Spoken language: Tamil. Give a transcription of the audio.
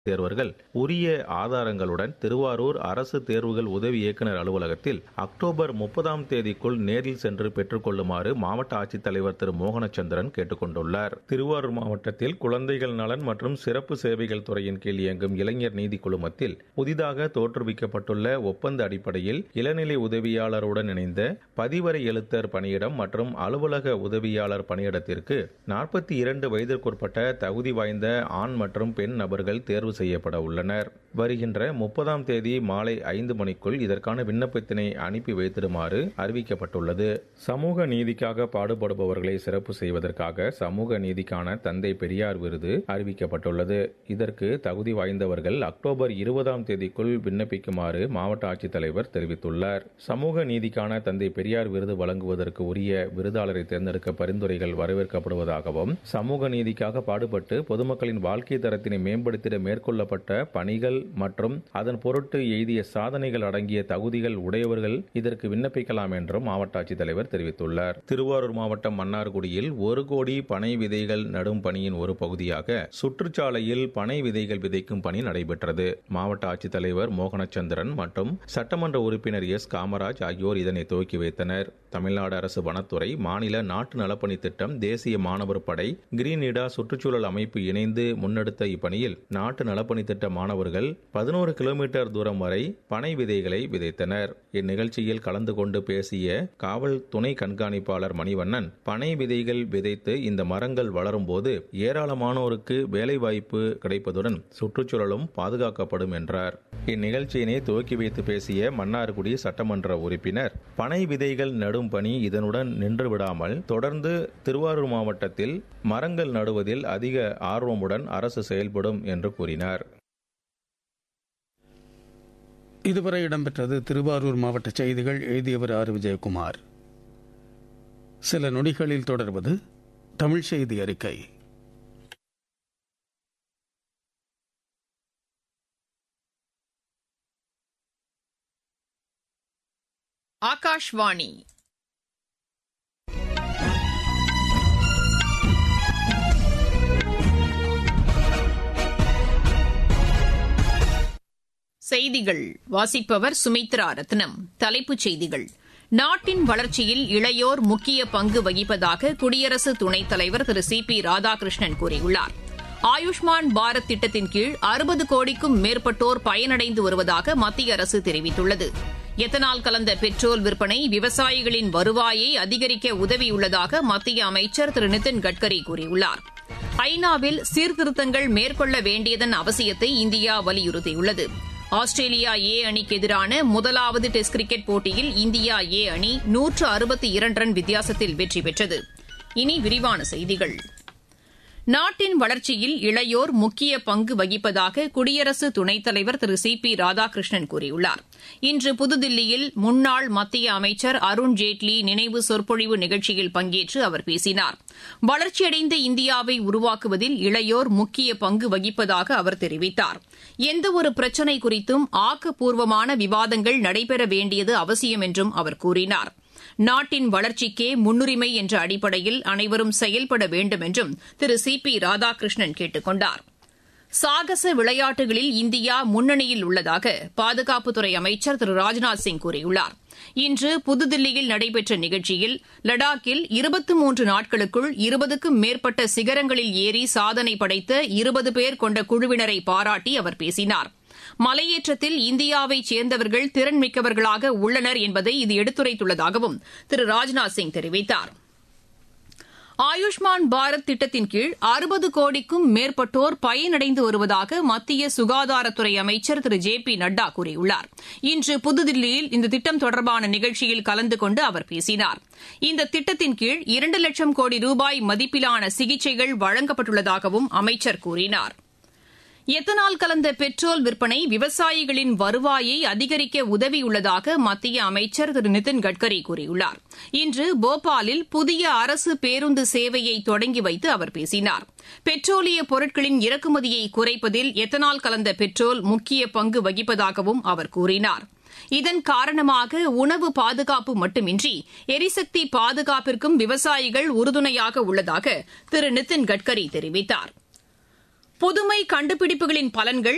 தேர்வர்கள் உரிய ஆதாரங்களுடன் திருவாரூர் அரசு தேர்வுகள் உதவி இயக்குநர் அலுவலகத்தில் அக்டோபர் முப்பதாம் தேதிக்குள் நேரில் சென்று பெற்றுக்கொள்ளுமாறு மாவட்ட ஆட்சித்தலைவர் திரு மோகனச்சந்திரன் கேட்டுக் கொண்டுள்ளார் திருவாரூர் மாவட்டத்தில் குழந்தைகள் நலன் மற்றும் சிறப்பு சேவைகள் துறையின் கீழ் இயங்கும் இளைஞர் நீதி குழுமத்தில் புதிதாக தோற்றுவிக்கப்பட்டுள்ள ஒப்பந்த அடிப்படையில் இளநிலை உதவியாளருடன் இணைந்த பதிவரை எழுத்தர் பணியிடம் மற்றும் அலுவலக உதவியாளர் பணியிடத்திற்கு நாற்பத்தி இரண்டு வயதிற்குட்பட்ட தகுதி வாய்ந்த ஆண் மற்றும் பெண் நபர்கள் தேர்வு செய்யப்பட உள்ளனர் வருகின்ற முப்பதாம் தேதி மாலை ஐந்து மணிக்குள் இதற்கான விண்ணப்பத்தினை அனுப்பி வைத்திடுமாறு அறிவிக்கப்பட்டுள்ளது சமூக நீதிக்காக பாடுபடுபவர்களை சிறப்பு செய்வதற்காக சமூக நீதிக்கான தந்தை பெரியார் விருது அறிவிக்கப்பட்டுள்ளது இதற்கு தகுதி வாய்ந்தவர்கள் அக்டோபர் இருபதாம் தேதிக்குள் விண்ணப்பிக்குமாறு மாவட்ட ஆட்சித்தலைவர் தெரிவித்துள்ளார் சமூக நீதிக்கான தந்தை பெரியார் விருது வழங்குவதற்கு உரிய விருதாளரை தேர்ந்தெடுக்க பரிந்துரைகள் வரவேற்கப்படுவதாகவும் சமூக நீதிக்காக பாடுபட்டு பொதுமக்களின் வாழ்க்கை தரத்தினை மேம்படுத்திட மேற்கொள்ளப்பட்ட பணிகள் மற்றும் அதன் பொருட்டு எய்திய சாதனைகள் அடங்கிய தகுதிகள் உடையவர்கள் இதற்கு விண்ணப்பிக்கலாம் என்றும் மாவட்ட ஆட்சித்தலைவர் தெரிவித்துள்ளார் திருவாரூர் மாவட்டம் மன்னார்குடியில் ஒரு கோடி பனை விதைகள் நடும் பணியின் ஒரு பகுதியாக சுற்றுச்சாலையில் பனை விதைகள் விதைக்கும் பணி நடைபெற்றது மாவட்ட ஆட்சித்தலைவர் மோகனச்சந்திரன் மற்றும் சட்டமன்ற உறுப்பினர் எஸ் காமராஜ் ஆகியோர் இதனை துவக்கி வைத்தனர் தமிழ்நாடு அரசு வனத்துறை மாநில நாட்டு நலப்பணி திட்டம் தேசிய மாணவர் படை கிரீன் இடா சுற்றுச்சூழல் அமைப்பு இணைந்து முன்னெடுத்த இப்பணியில் நாட்டு நலப்பணி திட்ட மாணவர்கள் பதினோரு கிலோமீட்டர் தூரம் வரை பனை விதைகளை விதைத்தனர் இந்நிகழ்ச்சியில் கலந்து கொண்டு பேசிய காவல் துணை கண்காணிப்பாளர் மணிவண்ணன் பனை விதைகள் விதைத்து இந்த மரங்கள் வளரும் போது ஏராளமானோருக்கு வேலைவாய்ப்பு கிடைப்பதுடன் சுற்றுச்சூழலும் பாதுகாக்கப்படும் என்றார் இந்நிகழ்ச்சியினை துவக்கி வைத்து பேசிய மன்னார்குடி சட்டமன்ற உறுப்பினர் பனை விதைகள் நடும் பணி இதனுடன் நின்று விடாமல் தொடர்ந்து திருவாரூர் மாவட்டத்தில் மரங்கள் நடுவதில் அதிக ஆர்வமுடன் அரசு செயல்படும் என்று கூறினார் இதுவரை இடம்பெற்றது திருவாரூர் மாவட்ட செய்திகள் எழுதியவர் ஆர் விஜயகுமார் சில நொடிகளில் தொடர்வது தமிழ் செய்தி அறிக்கை ஆகாஷ்வாணி செய்திகள் வாசிப்பவர் சுமித்ரா ரத்னம் தலைப்புச் செய்திகள் நாட்டின் வளர்ச்சியில் இளையோர் முக்கிய பங்கு வகிப்பதாக குடியரசு துணைத் தலைவர் திரு சி பி ராதாகிருஷ்ணன் கூறியுள்ளார் ஆயுஷ்மான் பாரத் திட்டத்தின் கீழ் அறுபது கோடிக்கும் மேற்பட்டோர் பயனடைந்து வருவதாக மத்திய அரசு தெரிவித்துள்ளது எத்தனால் கலந்த பெட்ரோல் விற்பனை விவசாயிகளின் வருவாயை அதிகரிக்க உதவியுள்ளதாக மத்திய அமைச்சர் திரு நிதின் கட்கரி கூறியுள்ளார் ஐநாவில் சீர்திருத்தங்கள் மேற்கொள்ள வேண்டியதன் அவசியத்தை இந்தியா வலியுறுத்தியுள்ளது ஆஸ்திரேலியா ஏ அணிக்கு எதிரான முதலாவது டெஸ்ட் கிரிக்கெட் போட்டியில் இந்தியா ஏ அணி நூற்று அறுபத்தி இரண்டு ரன் வித்தியாசத்தில் வெற்றி பெற்றது இனி விரிவான செய்திகள் நாட்டின் வளர்ச்சியில் இளையோர் முக்கிய பங்கு வகிப்பதாக குடியரசு துணைத் தலைவர் திரு சி பி ராதாகிருஷ்ணன் கூறியுள்ளார் இன்று புதுதில்லியில் முன்னாள் மத்திய அமைச்சர் அருண் ஜேட்லி நினைவு சொற்பொழிவு நிகழ்ச்சியில் பங்கேற்று அவர் பேசினார் வளர்ச்சியடைந்த இந்தியாவை உருவாக்குவதில் இளையோர் முக்கிய பங்கு வகிப்பதாக அவர் தெரிவித்தார் எந்தவொரு பிரச்சினை குறித்தும் ஆக்கப்பூர்வமான விவாதங்கள் நடைபெற வேண்டியது அவசியம் என்றும் அவர் கூறினார் நாட்டின் வளர்ச்சிக்கே முன்னுரிமை என்ற அடிப்படையில் அனைவரும் செயல்பட வேண்டும் என்றும் திரு சி பி ராதாகிருஷ்ணன் கேட்டுக் கொண்டார் சாகச விளையாட்டுகளில் இந்தியா முன்னணியில் உள்ளதாக பாதுகாப்புத்துறை அமைச்சர் திரு ராஜ்நாத் சிங் கூறியுள்ளார் இன்று புதுதில்லியில் நடைபெற்ற நிகழ்ச்சியில் லடாக்கில் இருபத்தி மூன்று நாட்களுக்குள் இருபதுக்கும் மேற்பட்ட சிகரங்களில் ஏறி சாதனை படைத்த இருபது பேர் கொண்ட குழுவினரை பாராட்டி அவர் பேசினார் மலையேற்றத்தில் இந்தியாவைச் சேர்ந்தவர்கள் திறன் மிக்கவர்களாக உள்ளனர் என்பதை இது எடுத்துரைத்துள்ளதாகவும் திரு ராஜ்நாத் சிங் தெரிவித்தார் ஆயுஷ்மான் பாரத் திட்டத்தின் கீழ் அறுபது கோடிக்கும் மேற்பட்டோர் பயனடைந்து வருவதாக மத்திய சுகாதாரத்துறை அமைச்சர் திரு ஜே பி நட்டா கூறியுள்ளார் இன்று புதுதில்லியில் இந்த திட்டம் தொடர்பான நிகழ்ச்சியில் கலந்து கொண்டு அவர் பேசினார் இந்த திட்டத்தின் கீழ் இரண்டு லட்சம் கோடி ரூபாய் மதிப்பிலான சிகிச்சைகள் வழங்கப்பட்டுள்ளதாகவும் அமைச்சர் கூறினார் எத்தனால் கலந்த பெட்ரோல் விற்பனை விவசாயிகளின் வருவாயை அதிகரிக்க உதவியுள்ளதாக மத்திய அமைச்சர் திரு நிதின் கட்கரி கூறியுள்ளார் இன்று போபாலில் புதிய அரசு பேருந்து சேவையை தொடங்கி வைத்து அவர் பேசினார் பெட்ரோலிய பொருட்களின் இறக்குமதியை குறைப்பதில் எத்தனால் கலந்த பெட்ரோல் முக்கிய பங்கு வகிப்பதாகவும் அவர் கூறினார் இதன் காரணமாக உணவு பாதுகாப்பு மட்டுமின்றி எரிசக்தி பாதுகாப்பிற்கும் விவசாயிகள் உறுதுணையாக உள்ளதாக திரு நிதின் கட்கரி தெரிவித்தார் புதுமை கண்டுபிடிப்புகளின் பலன்கள்